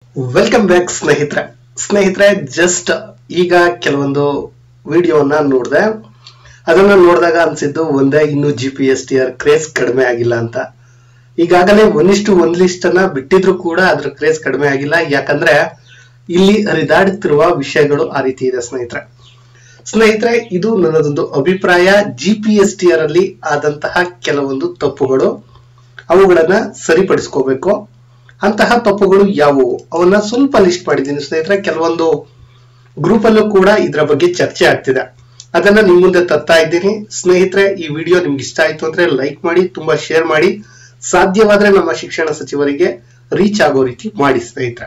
welcome back ಸ್ನೇಹಿತರೆ ಸ್ನೇಹಿತರೆ just ಈಗ ಕೆಲವೊಂದು ವಿಡಿಯೋನ ನೋಡಿದೆ ಅದನ್ನ ನೋಡಿದಾಗ ಅನ್ಸಿದ್ದು ಒಂದೇ ಇನ್ನು G P S T R craze ಕಡಿಮೆ ಆಗಿಲ್ಲ ಅಂತ ಈಗಾಗಲೇ ಒಂದಿಷ್ಟು ಒಂದ್ ಲಿಸ್ಟ್ ಅನ್ನ ಬಿಟ್ಟಿದ್ರು ಕೂಡ ಅದ್ರ ಕ್ರೇಸ್ ಕಡಿಮೆ ಆಗಿಲ್ಲ ಯಾಕಂದ್ರೆ ಇಲ್ಲಿ ಹರಿದಾಡುತ್ತಿರುವ ವಿಷಯಗಳು ಆ ರೀತಿ ಇದೆ ಸ್ನೇಹಿತರೆ ಸ್ನೇಹಿತರೆ ಇದು ನನ್ನದೊಂದು ಅಭಿಪ್ರಾಯ G P S T R ಅಲ್ಲಿ ಆದಂತಹ ಕೆಲವೊಂದು ತಪ್ಪುಗಳು ಅವುಗಳನ್ನ ಸರಿಪಡಿಸ್ಕೋಬೇಕು ಅಂತಹ ತಪ್ಪುಗಳು ಯಾವುವು ಅವನ್ನ ಸ್ವಲ್ಪ ಲಿಸ್ಟ್ ಮಾಡಿದ್ದೀನಿ ಸ್ನೇಹಿತರೆ ಕೆಲವೊಂದು ಗ್ರೂಪ್ ಅಲ್ಲೂ ಕೂಡ ಇದರ ಬಗ್ಗೆ ಚರ್ಚೆ ಆಗ್ತಿದೆ ಅದನ್ನ ನಿಮ್ ಮುಂದೆ ತರ್ತಾ ಇದ್ದೀನಿ ಸ್ನೇಹಿತರೆ ಈ ವಿಡಿಯೋ ನಿಮ್ಗೆ ಇಷ್ಟ ಆಯ್ತು ಅಂದ್ರೆ ಲೈಕ್ ಮಾಡಿ ತುಂಬಾ ಶೇರ್ ಮಾಡಿ ಸಾಧ್ಯವಾದ್ರೆ ನಮ್ಮ ಶಿಕ್ಷಣ ಸಚಿವರಿಗೆ ರೀಚ್ ಆಗೋ ರೀತಿ ಮಾಡಿ ಸ್ನೇಹಿತರೆ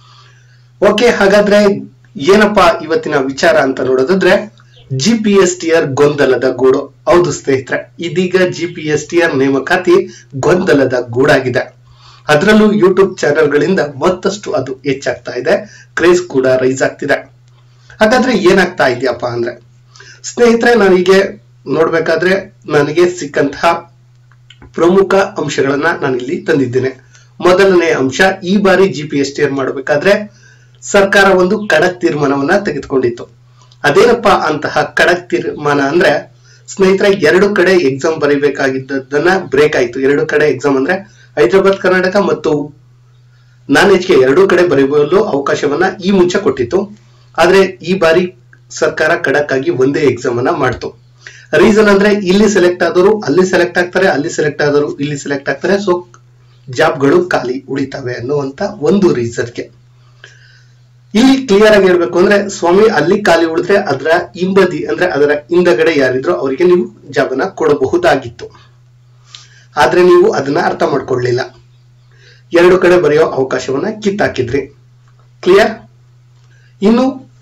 ಓಕೆ ಹಾಗಾದ್ರೆ ಏನಪ್ಪಾ ಇವತ್ತಿನ ವಿಚಾರ ಅಂತ ನೋಡೋದಾದ್ರೆ G P S T R ಗೊಂದಲದ ಗೂಡು ಹೌದು ಸ್ನೇಹಿತರೆ ಇದೀಗ G P S T R ನೇಮಕಾತಿ ಗೊಂದಲದ ಗೂಡಾಗಿದೆ ಅದರಲ್ಲೂ ಯೂಟ್ಯೂಬ್ ಚಾನೆಲ್ಗಳಿಂದ ಮತ್ತಷ್ಟು ಅದು ಹೆಚ್ಚಾಗ್ತಾ ಇದೆ ಕ್ರೇಜ್ ಕೂಡ ರೈಸ್ ಆಗ್ತಿದೆ ಹಾಗಾದ್ರೆ ಏನಾಗ್ತಾ ಇದೆಯಪ್ಪ ಅಂದ್ರೆ ಸ್ನೇಹಿತರೆ ನನಗೆ ನೋಡ್ಬೇಕಾದ್ರೆ ನನಗೆ ಸಿಕ್ಕಂತಹ ಪ್ರಮುಖ ಅಂಶಗಳನ್ನ ನಾನಿಲ್ಲಿ ತಂದಿದ್ದೇನೆ ಮೊದಲನೇ ಅಂಶ ಈ ಬಾರಿ G P S T R ಮಾಡಬೇಕಾದ್ರೆ ಸರ್ಕಾರ ಒಂದು ಖಡಕ್ ತೀರ್ಮಾನವನ್ನ ತೆಗೆದುಕೊಂಡಿತ್ತು ಅದೇನಪ್ಪಾ ಅಂತಹ ಖಡಕ್ ತೀರ್ಮಾನ ಅಂದ್ರೆ ಸ್ನೇಹಿತರೆ ಎರಡು ಕಡೆ ಎಕ್ಸಾಮ್ ಬರೀಬೇಕಾಗಿದ್ದದನ್ನ ಬ್ರೇಕ್ ಆಯ್ತು ಎರಡು ಕಡೆ ಎಕ್ಸಾಮ್ ಅಂದ್ರೆ ಹೈದರಾಬಾದ್ ಕರ್ನಾಟಕ ಮತ್ತು ನಾನ್ ಗೆ ಎರಡೂ ಕಡೆ ಬರೆಯಲು ಅವಕಾಶವನ್ನ ಈ ಮುಂಚೆ ಕೊಟ್ಟಿತ್ತು ಆದ್ರೆ ಈ ಬಾರಿ ಸರ್ಕಾರ ಖಡಕ್ ಆಗಿ ಒಂದೇ ಎಕ್ಸಾಮ್ ಅನ್ನ ಮಾಡ್ತು ರೀಸನ್ ಅಂದ್ರೆ ಇಲ್ಲಿ ಸೆಲೆಕ್ಟ್ ಆದವರು ಅಲ್ಲಿ ಸೆಲೆಕ್ಟ್ ಆಗ್ತಾರೆ ಅಲ್ಲಿ ಸೆಲೆಕ್ಟ್ ಆದವರು ಇಲ್ಲಿ ಸೆಲೆಕ್ಟ್ ಆಗ್ತಾರೆ ಸೊ ಜಾಬ್ಗಳು ಖಾಲಿ ಉಳಿತವೆ ಅನ್ನುವಂತ ಒಂದು ರೀಸನ್ಗೆ ಇಲ್ಲಿ ಕ್ಲಿಯರ್ ಆಗಿ ಹೇಳ್ಬೇಕು ಅಂದ್ರೆ ಸ್ವಾಮಿ ಅಲ್ಲಿ ಖಾಲಿ ಉಳಿದ್ರೆ ಅದರ ಹಿಂಬದಿ ಅಂದ್ರೆ ಅದರ ಹಿಂದಗಡೆ ಯಾರಿದ್ರು ಅವರಿಗೆ ನೀವು ಜಾಬನ್ನ ಕೊಡಬಹುದಾಗಿತ್ತು ಆದ್ರೆ ನೀವು ಅದನ್ನ ಅರ್ಥ ಮಾಡ್ಕೊಳ್ಳಿಲ್ಲ ಎರಡು ಕಡೆ ಬರೆಯೋ ಅವಕಾಶವನ್ನ ಕಿತ್ತಾಕಿದ್ರಿ ಕ್ಲಿಯರ್ ಇನ್ನು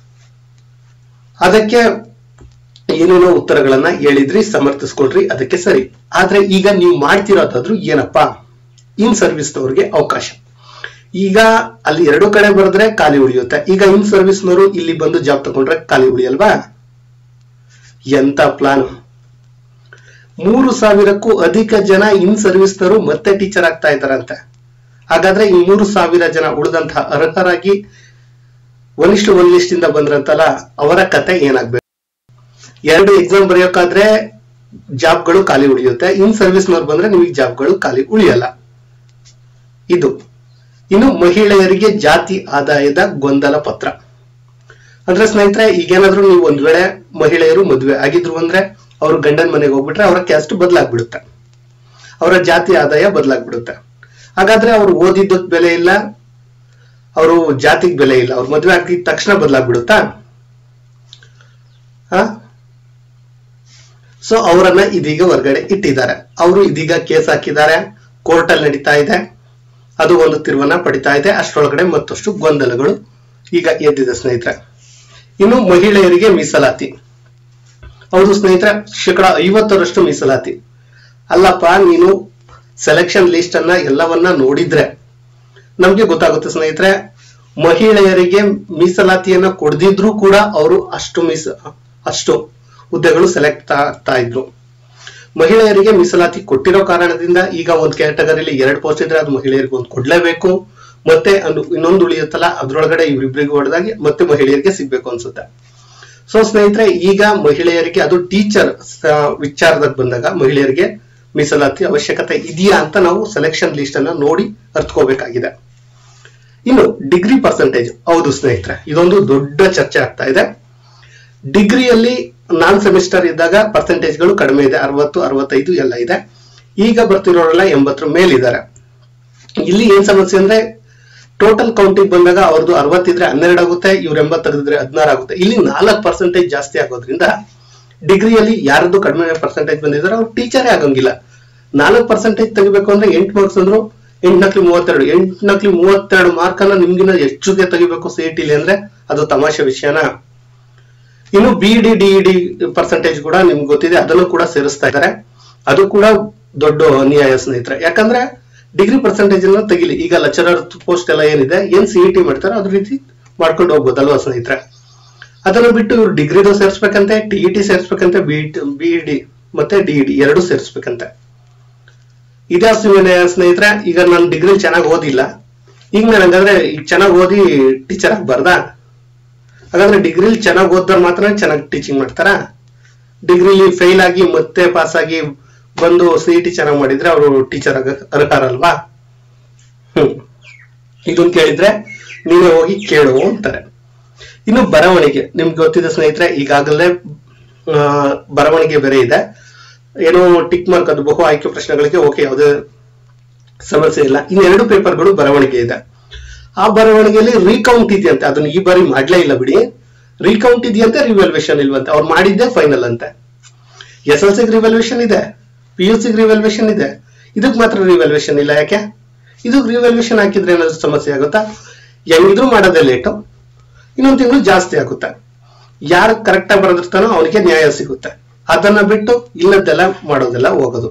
ಅದಕ್ಕೆ ಏನೇನೋ ಉತ್ತರಗಳನ್ನ ಹೇಳಿದ್ರಿ ಸಮರ್ಥಿಸ್ಕೊಳ್ರಿ ಅದಕ್ಕೆ ಸರಿ ಆದ್ರೆ ಈಗ ನೀವು ಮಾಡ್ತಿರೋದಾದ್ರು ಏನಪ್ಪಾ ಇನ್ ಸರ್ವಿಸ್ನವ್ರಿಗೆ ಅವಕಾಶ ಈಗ ಅಲ್ಲಿ ಎರಡು ಕಡೆ ಬರೆದ್ರೆ ಖಾಲಿ ಉಳಿಯುತ್ತೆ ಈಗ ಇನ್ ಸರ್ವಿಸ್ನವರು ಇಲ್ಲಿ ಬಂದು ಜಾಬ್ ತಗೊಂಡ್ರೆ ಖಾಲಿ ಉಳಿಯಲ್ವಾ ಎಂತ ಪ್ಲಾನ್ ಮೂರು ಸಾವಿರಕ್ಕೂ ಅಧಿಕ ಜನ ಇನ್ ಸರ್ವಿಸ್ನವರು ಮತ್ತೆ ಟೀಚರ್ ಆಗ್ತಾ ಇದ್ದಾರಂತೆ ಹಾಗಾದ್ರೆ ಈ ಮೂರು ಸಾವಿರ ಜನ ಉಳಿದಂತಹ ಅರ್ಹರಾಗಿ ಒನಿಷ್ಟು ಒಂದ್ ಲಿಸ್ಟ್ ಇಂದ ಬಂದ್ರಂತಲ್ಲ ಅವರ ಕತೆ ಏನಾಗ್ಬೇಕು ಎರಡು ಎಕ್ಸಾಮ್ ಬರೆಯೋಕಾದ್ರೆ ಜಾಬ್ಗಳು ಖಾಲಿ ಉಳಿಯುತ್ತೆ ಇನ್ ಸರ್ವಿಸ್ನವ್ರು ಬಂದ್ರೆ ನಿಮಗೆ ಜಾಬ್ಗಳು ಖಾಲಿ ಉಳಿಯಲ್ಲ ಇದು ಇನ್ನು ಮಹಿಳೆಯರಿಗೆ ಜಾತಿ ಆದಾಯದ ಗೊಂದಲ ಪತ್ರ ಅಂದ್ರೆ ಸ್ನೇಹಿತರೆ ಈಗೇನಾದ್ರೂ ನೀವು ಒಂದ್ ವೇಳೆ ಮಹಿಳೆಯರು ಮದುವೆ ಆಗಿದ್ರು ಅಂದ್ರೆ ಅವ್ರು ಗಂಡನ ಮನೆಗೆ ಹೋಗ್ಬಿಟ್ರೆ ಅವರ ಕ್ಯಾಸ್ಟ್ ಬದಲಾಗ್ಬಿಡುತ್ತೆ ಅವರ ಜಾತಿ ಆದಾಯ ಬದಲಾಗ್ಬಿಡುತ್ತೆ ಹಾಗಾದ್ರೆ ಅವ್ರು ಓದಿದ್ದಕ್ ಬೆಲೆ ಇಲ್ಲ ಅವರು ಜಾತಿಗೆ ಬೆಲೆ ಇಲ್ಲ ಅವ್ರು ಮದುವೆ ಆಗಿದ ತಕ್ಷಣ ಬದಲಾಗ್ಬಿಡುತ್ತಾ ಸೊ ಅವರನ್ನ ಇದೀಗ ಹೊರಗಡೆ ಇಟ್ಟಿದ್ದಾರೆ ಅವರು ಇದೀಗ ಕೇಸ್ ಹಾಕಿದ್ದಾರೆ ಕೋರ್ಟ್ ಅಲ್ಲಿ ನಡೀತಾ ಇದೆ ಅದು ಒಂದು ತಿರುವನ್ನ ಪಡಿತಾ ಇದೆ ಅಷ್ಟರೊಳಗಡೆ ಮತ್ತಷ್ಟು ಗೊಂದಲಗಳು ಈಗ ಎದ್ದಿದೆ ಸ್ನೇಹಿತರೆ ಇನ್ನು ಮಹಿಳೆಯರಿಗೆ ಮೀಸಲಾತಿ ಹೌದು ಸ್ನೇಹಿತರೆ ಶೇಕಡ ಐವತ್ತರಷ್ಟು ಮೀಸಲಾತಿ ಅಲ್ಲಪ್ಪ ನೀನು ಸೆಲೆಕ್ಷನ್ ಲಿಸ್ಟ್ ಅನ್ನ ಎಲ್ಲವನ್ನ ನೋಡಿದ್ರೆ ನಮ್ಗೆ ಗೊತ್ತಾಗುತ್ತೆ ಸ್ನೇಹಿತರೆ ಮಹಿಳೆಯರಿಗೆ ಮೀಸಲಾತಿಯನ್ನ ಕೊಡದಿದ್ರು ಕೂಡ ಅವರು ಅಷ್ಟು ಮೀಸ ಅಷ್ಟು ಹುದ್ದೆಗಳು ಸೆಲೆಕ್ಟ್ ಆಗ್ತಾ ಇದ್ರು ಮಹಿಳೆಯರಿಗೆ ಮೀಸಲಾತಿ ಕೊಟ್ಟಿರೋ ಕಾರಣದಿಂದ ಈಗ ಒಂದ್ ಕ್ಯಾಟಗರಿಲಿ ಎರಡು ಪೋಸ್ಟ್ ಇದ್ರೆ ಅದು ಮಹಿಳೆಯರಿಗೆ ಒಂದು ಕೊಡ್ಲೇಬೇಕು ಮತ್ತೆ ಅದು ಇನ್ನೊಂದು ಉಳಿಯುತ್ತಲ್ಲ ಅದ್ರೊಳಗಡೆ ಇವ್ರಿಬ್ರಿಗೂ ಹೊಡೆದಾಗಿ ಮತ್ತೆ ಮಹಿಳೆಯರಿಗೆ ಸಿಗ್ಬೇಕು ಅನ್ಸುತ್ತೆ ಸೊ ಸ್ನೇಹಿತರೆ ಈಗ ಮಹಿಳೆಯರಿಗೆ ಅದು ಟೀಚರ್ ವಿಚಾರದಾಗ ಬಂದಾಗ ಮಹಿಳೆಯರಿಗೆ ಮೀಸಲಾತಿ ಅವಶ್ಯಕತೆ ಇದೆಯಾ ಅಂತ ನಾವು ಸೆಲೆಕ್ಷನ್ ಲಿಸ್ಟ್ ಅನ್ನ ನೋಡಿ ಅರ್ಥಕೋಬೇಕಾಗಿದೆ ಇನ್ನು ಡಿಗ್ರಿ ಪರ್ಸೆಂಟೇಜ್ ಹೌದು ಸ್ನೇಹಿತರೆ ಇದೊಂದು ದೊಡ್ಡ ಚರ್ಚೆ ಆಗ್ತಾ ಇದೆ ಡಿಗ್ರಿಯಲ್ಲಿ ನಾನ್ ಸೆಮಿಸ್ಟರ್ ಇದ್ದಾಗ ಪರ್ಸೆಂಟೇಜ್ಗಳು ಕಡಿಮೆ ಇದೆ ಅರವತ್ತು ಅರವತ್ತೈದು ಎಲ್ಲ ಇದೆ ಈಗ ಬರ್ತಿರೋರೆಲ್ಲ ಎಂಬತ್ತರ ಮೇಲಿದ್ದಾರೆ ಇಲ್ಲಿ ಏನ್ ಸಮಸ್ಯೆ ಅಂದ್ರೆ ಟೋಟಲ್ ಕೌಂಟಿಗೆ ಬಂದಾಗ ಅವ್ರದ್ದು ಅರವತ್ತಿದ್ರೆ ಹನ್ನೆರಡು ಆಗುತ್ತೆ ಇವ್ರ ಎಂಬತ್ ತೆಗೆದಿದ್ರೆ ಹದಿನಾರು ಆಗುತ್ತೆ ಇಲ್ಲಿ ನಾಲ್ಕು ಪರ್ಸೆಂಟೇಜ್ ಜಾಸ್ತಿ ಆಗೋದ್ರಿಂದ ಡಿಗ್ರಿಯಲ್ಲಿ ಯಾರದ್ದು ಕಡಿಮೆ ಪರ್ಸೆಂಟೇಜ್ ಬಂದಿದ್ದಾರೆ ಅವ್ರು ಟೀಚರೇ ಆಗಂಗಿಲ್ಲ ನಾಲ್ಕು ಪರ್ಸೆಂಟೇಜ್ ತೆಗಿಬೇಕು ಅಂದ್ರೆ ಎಂಟು ಮಾರ್ಕ್ಸ್ ಅಂದ್ರು ಎಂಟ್ನಕ್ಲಿ ಮೂವತ್ತೆರಡು ಎಂಟ್ನಕ್ಲಿ ಮೂವತ್ತೆರಡು ಮಾರ್ಕ್ ಅನ್ನ ನಿಮ್ಗಿನ ಹೆಚ್ಚುಗೆ ತೆಗಿಬೇಕು ಸಿ ಟಿಲಿ ಅಂದ್ರೆ ಅದು ತಮಾಷೆ ವಿಷಯನ ಇನ್ನು B D D D percentage ಕೂಡ ನಿಮ್ಗೆ ಗೊತ್ತಿದೆ ಅದನ್ನು ಕೂಡ ಸೇರಿಸ್ತಾ ಇದ್ದಾರೆ ಅದು ಕೂಡ ದೊಡ್ಡ ಅನ್ಯಾಯ ಸ್ನೇಹಿತರೆ ಯಾಕಂದ್ರೆ ಡಿಗ್ರಿ ಪರ್ಸೆಂಟೇಜ್ ಅನ್ನ ತೆಗಿಲಿ ಈಗ ಲೆಕ್ಚರರ್ ಪೋಸ್ಟ್ ಎಲ್ಲ ಏನಿದೆ ಏನ್ ಸಿ ಟಿ ಮಾಡ್ತಾರೆ ಅದ್ರ ರೀತಿ ಮಾಡ್ಕೊಂಡು ಹೋಗ್ಬೋದಲ್ವಾ ಸ್ನೇಹಿತರೆ ಅದನ್ನು ಬಿಟ್ಟು ಇವ್ರು ಡಿಗ್ರಿದು ಸೇರಿಸ್ಬೇಕಂತೆ ಟಿ ಇ ಟಿ ಸೇರಿಸ್ಬೇಕಂತೆ ಬಿ ಬಿ ಡಿ ಮತ್ತೆ ಡಿ ಡಿ ಎರಡು ಸೇರಿಸ್ಬೇಕಂತೆ ಇದೇ ಸ್ನೇಹಿತರೆ ಈಗ ನಾನು ಡಿಗ್ರಿ ಚೆನ್ನಾಗಿ ಓದಿಲ್ಲ ಈಗ ನಾನು ಹಂಗಾದ್ರೆ ಈಗ ಚೆನ್ನಾಗಿ ಓದಿ ಟೀಚರ್ ಆಗ್ಬಾರ್ದಾ ಹಾಗಾದ್ರೆ ಡಿಗ್ರಿಲಿ ಚೆನ್ನಾಗಿ ಓದ್ದವ್ರು ಮಾತ್ರ ಚೆನ್ನಾಗಿ ಟೀಚಿಂಗ್ ಮಾಡ್ತಾರಾ ಡಿಗ್ರಿಲಿ ಫೇಲ್ ಆಗಿ ಮತ್ತೆ ಪಾಸ್ ಆಗಿ ಬಂದು ಸಿ ಟಿ ಚೆನ್ನಾಗಿ ಮಾಡಿದ್ರೆ ಅವರು ಟೀಚರ್ ಆಗ ಅರ್ಹರಲ್ವಾ ಹ್ಮ್ ಇದನ್ನ ಕೇಳಿದ್ರೆ ನೀವೇ ಹೋಗಿ ಕೇಳು ಅಂತಾರೆ ಇನ್ನು ಬರವಣಿಗೆ ನಿಮ್ಗೆ ಗೊತ್ತಿದೆ ಸ್ನೇಹಿತರೆ ಈಗಾಗಲೇ ಆ, ಬರವಣಿಗೆ ಬೇರೆ ಇದೆ ಏನೋ ಟಿಕ್ ಮಾರ್ಕ್ ಅದು ಬಹು ಆಯ್ಕೆ ಪ್ರಶ್ನೆಗಳಿಗೆ ಓಕೆ ಯಾವುದೇ ಸಮಸ್ಯೆ ಇಲ್ಲ ಇನ್ನು ಎರಡು ಪೇಪರ್ಗಳು ಬರವಣಿಗೆ ಇದೆ ಆ ಬರವಣಿಗೆಯಲ್ಲಿ ರೀಕೌಂಟ್ ಇದೆಯಂತೆ ಅದನ್ನ ಈ ಬಾರಿ ಮಾಡ್ಲೇ ಇಲ್ಲ ಬಿಡಿ ರೀಕೌಂಟ್ ಇದೆಯಂತೆ ರಿವಲ್ಯೂಷನ್ ಇಲ್ವಂತೆ ಅವ್ರು ಮಾಡಿದ್ದೆ ಫೈನಲ್ ಅಂತೆ ಎಸ್ ಎಲ್ ಸಿಗೆ ರಿವಲ್ಯೂಷನ್ ಇದೆ ಪಿ ಯು ಸಿಗೆ ರಿವಲ್ಯೂಷನ್ ಇದೆ ಇದಕ್ ಮಾತ್ರ ರಿವಲ್ಯೂಷನ್ ಇಲ್ಲ ಯಾಕೆ ಇದು ರಿವಲ್ಯೂಷನ್ ಹಾಕಿದ್ರೆ ಏನಾದ್ರು ಸಮಸ್ಯೆ ಆಗುತ್ತಾ ಹೆಂಗಿದ್ರು ಮಾಡೋದೇ ಲೇಟು ಇನ್ನೊಂದು ತಿಂಗಳು ಜಾಸ್ತಿ ಆಗುತ್ತೆ ಯಾರು ಕರೆಕ್ಟ್ ಆಗಿ ಬರೆದಿರ್ತಾನೋ ಅವನಿಗೆ ನ್ಯಾಯ ಸಿಗುತ್ತೆ ಅದನ್ನ ಬಿಟ್ಟು ಇಲ್ಲದ್ದೆಲ್ಲ ಮಾಡೋದೆಲ್ಲ ಹೋಗೋದು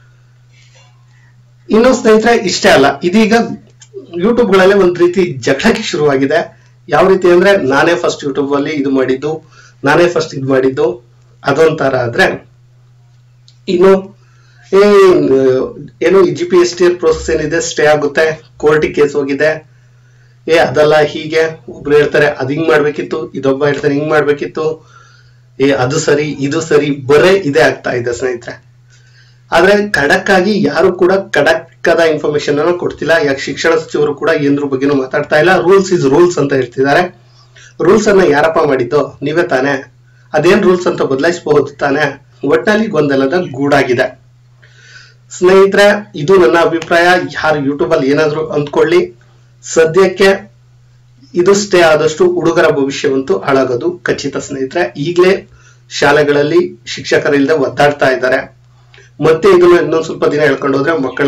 ಇನ್ನು ಸ್ನೇಹಿತರೆ ಇಷ್ಟೇ ಅಲ್ಲ ಇದೀಗ ಯೂಟ್ಯೂಬ್ ಗಳಲ್ಲಿ ಒಂದ್ ರೀತಿ ಜಗಳಕ್ಕೆ ಶುರುವಾಗಿದೆ ಯಾವ ರೀತಿ ಅಂದ್ರೆ ನಾನೇ ಫಸ್ಟ್ ಯೂಟ್ಯೂಬ್ ಅಲ್ಲಿ ಇದು ಮಾಡಿದ್ದು ನಾನೇ ಫಸ್ಟ್ ಇದು ಮಾಡಿದ್ದು ಅದೊಂಥರ ಆದ್ರೆ ಇನ್ನು ಈ, ಏನು G P S T process ಏನಿದೆ ಸ್ಟೇ ಆಗುತ್ತೆ ಕೋರ್ಟಿಗೆ ಕೇಸ್ ಹೋಗಿದೆ ಏ ಅದಲ್ಲ ಹೀಗೆ ಒಬ್ರು ಹೇಳ್ತಾರೆ ಅದ್ ಹಿಂಗ್ ಮಾಡ್ಬೇಕಿತ್ತು ಇದೊಬ್ಬ ಹೇಳ್ತಾರೆ ಹಿಂಗ್ ಮಾಡ್ಬೇಕಿತ್ತು ಏ ಅದು ಸರಿ ಇದು ಸರಿ ಬರೇ ಇದೇ ಆಗ್ತಾ ಇದೆ ಸ್ನೇಹಿತರೆ ಆದ್ರೆ ಖಡಕ್ ಆಗಿ ಯಾರು ಕೂಡ ಖಡಕ್ಕಾದ ಇನ್ಫಾರ್ಮೇಶನ್ ಅನ್ನ ಕೊಡ್ತಿಲ್ಲ ಯಾಕೆ ಶಿಕ್ಷಣ ಸಚಿವರು ಕೂಡ ಏನ್ರ ಬಗ್ಗೆನೂ ಮಾತಾಡ್ತಾ ಇಲ್ಲ ರೂಲ್ಸ್ ಇಸ್ ರೂಲ್ಸ್ ಅಂತ ಹೇಳ್ತಿದ್ದಾರೆ ರೂಲ್ಸ್ ಅನ್ನ ಯಾರಪ್ಪ ಮಾಡಿದ್ದು ನೀವೇ ತಾನೇ ಅದೇನ್ ರೂಲ್ಸ್ ಅಂತ ಬದಲಾಯಿಸಬಹುದು ತಾನೇ ಒಟ್ಟಿನಲ್ಲಿ ಗೊಂದಲದ ಗೂಡಾಗಿದೆ ಸ್ನೇಹಿತರೆ ಇದು ನನ್ನ ಅಭಿಪ್ರಾಯ ಯಾರು ಯೂಟ್ಯೂಬ್ ಅಲ್ಲಿ ಏನಾದ್ರು ಅಂದ್ಕೊಳ್ಳಿ ಸದ್ಯಕ್ಕೆ ಇದು ಸ್ಟೇ ಆದಷ್ಟು ಹುಡುಗರ ಭವಿಷ್ಯವಂತೂ ಹಾಳಾಗೋದು ಖಚಿತ ಸ್ನೇಹಿತರೆ ಈಗಲೇ ಶಾಲೆಗಳಲ್ಲಿ ಶಿಕ್ಷಕರಿಲ್ಲದೆ ಒದ್ದಾಡ್ತಾ ಇದ್ದಾರೆ ಮತ್ತೆ ಇದನ್ನ ಇನ್ನೊಂದ್ ಸ್ವಲ್ಪ ದಿನ ಹೇಳ್ಕೊಂಡು ಹೋದ್ರೆ ಮಕ್ಕಳ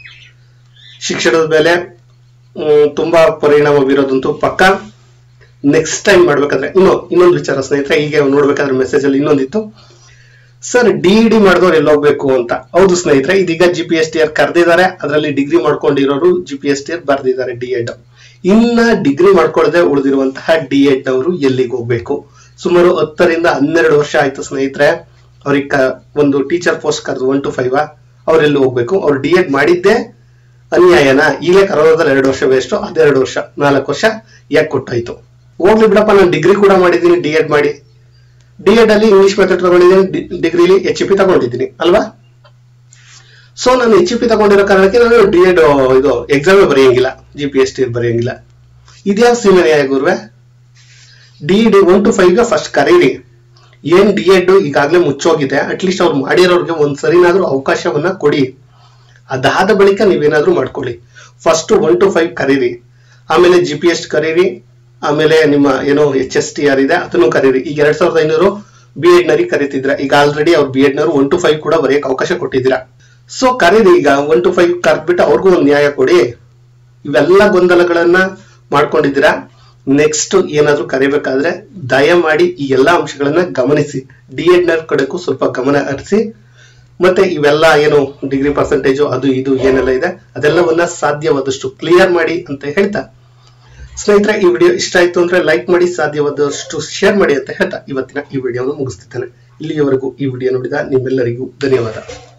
ಶಿಕ್ಷಣದ ಮೇಲೆ ಮ್, ತುಂಬಾ ಪರಿಣಾಮ ಬೀರೋದಂತೂ ಪಕ್ಕ ನೆಕ್ಸ್ಟ್ ಟೈಮ್ ಮಾಡ್ಬೇಕಾದ್ರೆ ಇನ್ನು ಇನ್ನೊಂದು ವಿಚಾರ ಸ್ನೇಹಿತರೆ ಈಗ ನೋಡ್ಬೇಕಾದ್ರೆ ಮೆಸೇಜ್ ಅಲ್ಲಿ ಇನ್ನೊಂದಿತ್ತು ಸರ್ ಡಿ ಡಿ ಮಾಡಿದವ್ರು ಎಲ್ಲಿ ಹೋಗ್ಬೇಕು ಅಂತ ಹೌದು ಸ್ನೇಹಿತರೆ ಇದೀಗ G P S T R ಕರೆದಿದ್ದಾರೆ ಅದರಲ್ಲಿ ಡಿಗ್ರಿ ಮಾಡ್ಕೊಂಡಿರೋರು G P S T R ಬರ್ದಿದ್ದಾರೆ ಡಿ ಎಡ್ ಇನ್ನ ಡಿಗ್ರಿ ಮಾಡ್ಕೊಳ್ಳದೆ ಉಳಿದಿರುವಂತಹ ಡಿ ಎಡ್ ಅವರು ಎಲ್ಲಿಗೆ ಹೋಗ್ಬೇಕು ಸುಮಾರು ಹತ್ತರಿಂದ ಹನ್ನೆರಡು ವರ್ಷ ಆಯ್ತು ಸ್ನೇಹಿತರೆ ಅವ್ರಿಗೆ ಕ- ಒಂದು ಟೀಚರ್ ಪೋಸ್ಟ್ ಕರೆದು ಒನ್ ಟು ಫೈವ್ ಅವ್ರೆಲ್ಲಿ ಹೋಗ್ಬೇಕು ಅವ್ರು ಡಿ ಎಡ್ ಮಾಡಿದ್ದೆ ಅನ್ಯಾಯನ ಈಗಲೇ ಕರೋನಾದಲ್ಲಿ ಎರಡು ವರ್ಷ ವೇಸ್ಟ್ ಅದೆರಡು ವರ್ಷ ನಾಲ್ಕು ವರ್ಷ ಯಾಕೆ ಕೊಟ್ಟಾಯ್ತು ಹೋಗ್ಲಿ ಬಿಡಪ್ಪ ನಾನು ಡಿಗ್ರಿ ಕೂಡ ಮಾಡಿದ್ದೀನಿ ಡಿ ಎಡ್ ಮಾಡಿ ಡಿ ಎಡ್ ಅಲ್ಲಿ ಇಂಗ್ಲಿಷ್ ಮೆಥಡ್ ತಗೊಂಡಿದ್ದೀನಿ ಡಿಗ್ರಿಲಿ ಎಚ್ ಪಿ ತಗೊಂಡಿದ್ದೀನಿ ಅಲ್ವಾ ಸೊ ನಾನು ಎಚ್ ಪಿ ತಗೊಂಡಿರೋ ಕಾರಣಕ್ಕೆ ನಾನು ಡಿ ಎಡ್ ಇದು ಎಕ್ಸಾಮ್ ಬರೆಯಂಗಿಲ್ಲ ಜಿ ಪಿ ಎಸ್ ಟಿ ಬರೆಯಂಗಿಲ್ಲ ಇದ್ಯಾವ ಸೀಮೆ ನ್ಯಾಯ ಗುರುವೆ ಡಿ ಡಿ ಒನ್ ಟು ಫೈವ್ಗೆ ಫಸ್ಟ್ ಕರೀರಿ ಏನ್ ಡಿ ಎಡ್ ಈಗಾಗಲೇ ಮುಚ್ಚೋಗಿದೆ ಅಟ್ಲೀಸ್ಟ್ ಅವ್ರು ಮಾಡಿರೋರ್ಗೆ ಒಂದ್ ಸರಿನಾದ್ರೂ ಅವಕಾಶವನ್ನ ಕೊಡಿ ಅದಾದ ಬಳಿಕ ನೀವೇನಾದ್ರೂ ಮಾಡ್ಕೊಳ್ಳಿ ಫಸ್ಟ್ ಒನ್ ಟು ಫೈವ್ ಕರೀರಿ ಆಮೇಲೆ ಜಿ ಪಿ ಎಸ್ ಕರೀರಿ ಆಮೇಲೆ ನಿಮ್ಮ ಏನೋ ಎಚ್ ಎಸ್ ಟಿ ಆರ್ ಇದೆ ಅದನ್ನು ಕರೀರಿ ಈಗ ಎರಡ್ ಸಾವಿರದ ಐನೂರು ಬಿ ಎಡ್ ನರಿ ಕರೀತಿದ್ರ ಈಗ ಆಲ್ರೆಡಿ ಅವ್ರು ಬಿ ಎಡ್ ನವರು ಒನ್ ಟು ಫೈವ್ ಕೂಡ ಬರೆಯಕ್ಕೆ ಅವಕಾಶ ಕೊಟ್ಟಿದ್ದೀರಾ ಸೊ ಕರೀರಿ ಈಗ ಒನ್ ಟು ಫೈವ್ ಕರೆದ್ಬಿಟ್ಟು ಅವ್ರಿಗೂ ಒಂದು ನ್ಯಾಯ ಕೊಡಿ ಇವೆಲ್ಲ ಗೊಂದಲಗಳನ್ನ ಮಾಡ್ಕೊಂಡಿದ್ದೀರಾ ನೆಕ್ಸ್ಟ್ ಏನಾದ್ರೂ ಕರಿಬೇಕಾದ್ರೆ ದಯಮಾಡಿ ಈ ಎಲ್ಲಾ ಅಂಶಗಳನ್ನ ಗಮನಿಸಿ ಡಿ ಎಡ್ ನರ್ ಕಡೆಗೂ ಸ್ವಲ್ಪ ಗಮನ ಹರಿಸಿ ಮತ್ತೆ ಇವೆಲ್ಲ ಏನು ಡಿಗ್ರಿ ಪರ್ಸೆಂಟೇಜು ಅದು ಇದು ಏನೆಲ್ಲ ಇದೆ ಅದೆಲ್ಲವನ್ನ ಸಾಧ್ಯವಾದಷ್ಟು ಕ್ಲಿಯರ್ ಮಾಡಿ ಅಂತ ಹೇಳ್ತಾ ಸ್ನೇಹಿತರೆ ಈ ವಿಡಿಯೋ ಇಷ್ಟ ಆಯ್ತು ಅಂದ್ರೆ ಲೈಕ್ ಮಾಡಿ ಸಾಧ್ಯವಾದಷ್ಟು ಶೇರ್ ಮಾಡಿ ಅಂತ ಹೇಳ್ತಾ ಇವತ್ತಿನ ಈ ವಿಡಿಯೋವನ್ನು ಮುಗಿಸ್ತಿದ್ದೇನೆ ಇಲ್ಲಿಯವರೆಗೂ ಈ ವಿಡಿಯೋ ನೋಡಿದ ನಿಮ್ಮೆಲ್ಲರಿಗೂ ಧನ್ಯವಾದ